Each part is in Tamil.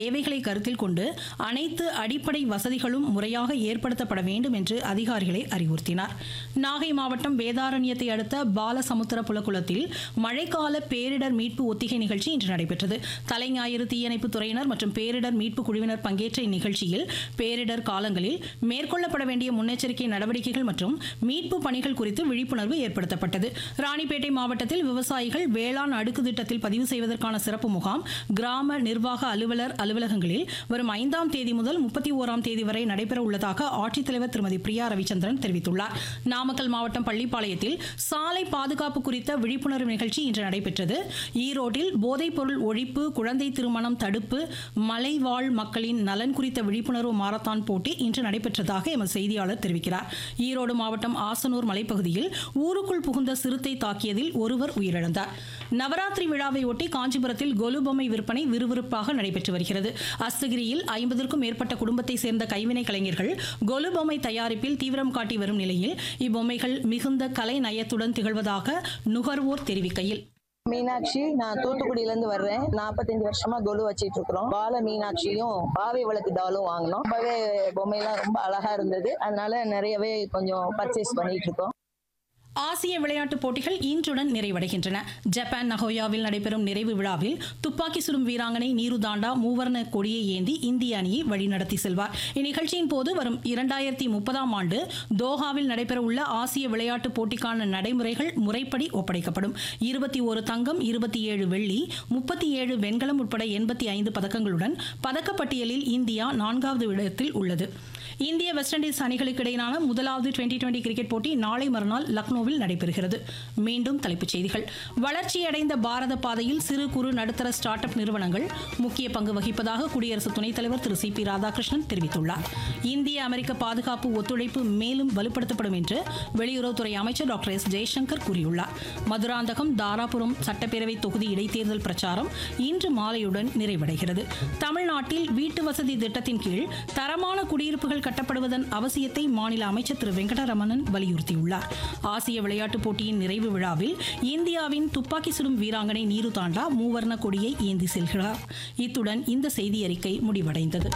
தேவைகளை கருத்தில் கொண்டு அனைத்து அடிப்படை வசதிகளும் முறையாக ஏற்படுத்தப்பட வேண்டும் என்று அதிகாரிகளை அறிவுறுத்தினார் நாகை மாவட்டம் வேதாரண்யத்தை அடுத்த பாலசமுத்திர புலக்குளத்தில் மழைக்கால பேரிடர் மீட்பு ஒத்திகை நிகழ்ச்சி இன்று நடைபெற்றது தலைஞாயிறு தீயணைப்பு துறையினர் மற்றும் பேரிடர் மீட்பு குழுவினர் பங்கேற்ற இந்நிகழ்ச்சியில் பேரிடர் காலங்களில் மேற்கொள்ளப்பட வேண்டிய முன்னெச்சரிக்கை நடவடிக்கைகள் மற்றும் மீட்பு பணிகள் குறித்து விழிப்புணர்வு ஏற்படுத்தப்பட்டது ராணிப்பேட்டை மாவட்டத்தில் விவசாயிகள் வேளாண் அடுக்கு திட்டத்தில் பதிவு செய்வதற்கான சிறப்பு முகாம் கிராம நிர்வாக அலுவலர் அலுவலகங்களில் வரும் ஐந்தாம் தேதி முதல் முப்பத்தி ஓராம் தேதி வரை நடைபெற உள்ளதாக ஆட்சித்தலைவர் திருமதி பிரியா ரவிச்சந்திரன் தெரிவித்துள்ளார் நாமக்கல் மாவட்டம் பள்ளிப்பாளையத்தில் சாலை பாதுகாப்பு குறித்த விழிப்புணர்வு நிகழ்ச்சி இன்று நடைபெற்றது ஈரோட்டில் போதைப்பொருள் ஒழிப்பு குழந்தை திருமணம் தடுப்பு மலைவாழ் மக்களின் நலன் குறித்த விழிப்புணர்வு மாரத்தான் போட்டி இன்று நடைபெற்றதாக எமது செய்தியாளர் தெரிவிக்கிறார் ஈரோடு மாவட்டம் ஆசனூர் மலைப்பகுதியில் ஊருக்குள் புகுந்த சிறுத்தை தாக்கியதில் ஒருவர் உயிரிழந்தார் நவராத்திரி விழாவை ஒட்டி காஞ்சிபுரத்தில் கொலு பொம்மை விற்பனை விறுவிறுப்பாக நடைபெற்று வருகிறது அஸ்தகிரியில் ஐம்பதற்கும் மேற்பட்ட குடும்பத்தை சேர்ந்த கைவினை கலைஞர்கள் கொலு பொம்மை தயாரிப்பில் தீவிரம் காட்டி வரும் நிலையில் இப்பொம்மைகள் மிகுந்த கலை நயத்துடன் திகழ்வதாக நுகர்வோர் தெரிவிக்கையில் மீனாட்சி நான் தூத்துக்குடியில இருந்து வர்றேன் நாற்பத்தஞ்சு வருஷமா கொலு வச்சிட்டு இருக்கிறோம் பால மீனாட்சியும் பாவை விளக்கு டாலும் வாங்கினோம் ரொம்பவே பொம்மையெல்லாம் ரொம்ப அழகா இருந்தது அதனால நிறையவே கொஞ்சம் பர்ச்சேஸ் பண்ணிட்டு இருக்கோம் ஆசிய விளையாட்டுப் போட்டிகள் இன்றுடன் நிறைவடைகின்றன ஜப்பான் நகோயாவில் நடைபெறும் நிறைவு விழாவில் துப்பாக்கி சுடும் வீராங்கனை நீரு தாண்டா மூவர்ண கொடியை ஏந்தி இந்திய அணியை வழிநடத்தி செல்வார் இந்நிகழ்ச்சியின் போது வரும் இரண்டாயிரத்தி முப்பதாம் ஆண்டு தோஹாவில் நடைபெறவுள்ள ஆசிய விளையாட்டுப் போட்டிக்கான நடைமுறைகள் முறைப்படி ஒப்படைக்கப்படும் இருபத்தி ஒரு தங்கம் இருபத்தி ஏழு வெள்ளி முப்பத்தி ஏழு வெண்கலம் உட்பட எண்பத்தி ஐந்து பதக்கங்களுடன் பதக்கப்பட்டியலில் இந்தியா நான்காவது இடத்தில் உள்ளது இந்திய வெஸ்ட் இண்டீஸ் அணிகளுக்கு இடையிலான முதலாவது டுவெண்டி டுவெண்டி கிரிக்கெட் போட்டி நாளை மறுநாள் லக்னோவில் நடைபெறுகிறது மீண்டும் தலைப்புச் செய்திகள் வளர்ச்சியடைந்த பாரத பாதையில் சிறு குறு நடுத்தர ஸ்டார்ட் அப் நிறுவனங்கள் முக்கிய பங்கு வகிப்பதாக குடியரசு துணைத் தலைவர் திரு சி பி ராதாகிருஷ்ணன் தெரிவித்துள்ளார் இந்திய அமெரிக்க பாதுகாப்பு ஒத்துழைப்பு மேலும் வலுப்படுத்தப்படும் என்று வெளியுறவுத்துறை அமைச்சர் டாக்டர் எஸ் ஜெய்சங்கர் கூறியுள்ளார் மதுராந்தகம் தாராபுரம் சட்டப்பேரவை தொகுதி இடைத்தேர்தல் பிரச்சாரம் இன்று மாலையுடன் நிறைவடைகிறது தமிழ்நாட்டில் வீட்டு வசதி திட்டத்தின் கீழ் தரமான குடியிருப்புகள் கட்டப்படுவதன் அவசியத்தை மாநில அமைச்சர் திரு வெங்கடரமணன் வலியுறுத்தியுள்ளார் ஆசிய விளையாட்டுப் போட்டியின் நிறைவு விழாவில் இந்தியாவின் துப்பாக்கி சுடும் வீராங்கனை நீரு தாண்டா மூவர்ண கொடியை ஏந்தி செல்கிறார் இத்துடன் இந்த செய்தி அறிக்கை முடிவடைந்தது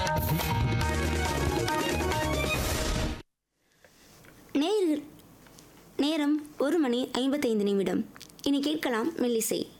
நேர் நேரம் ஒரு மணி ஐம்பத்தைந்து நிமிடம் இனி கேட்கலாம் மெல்லிசை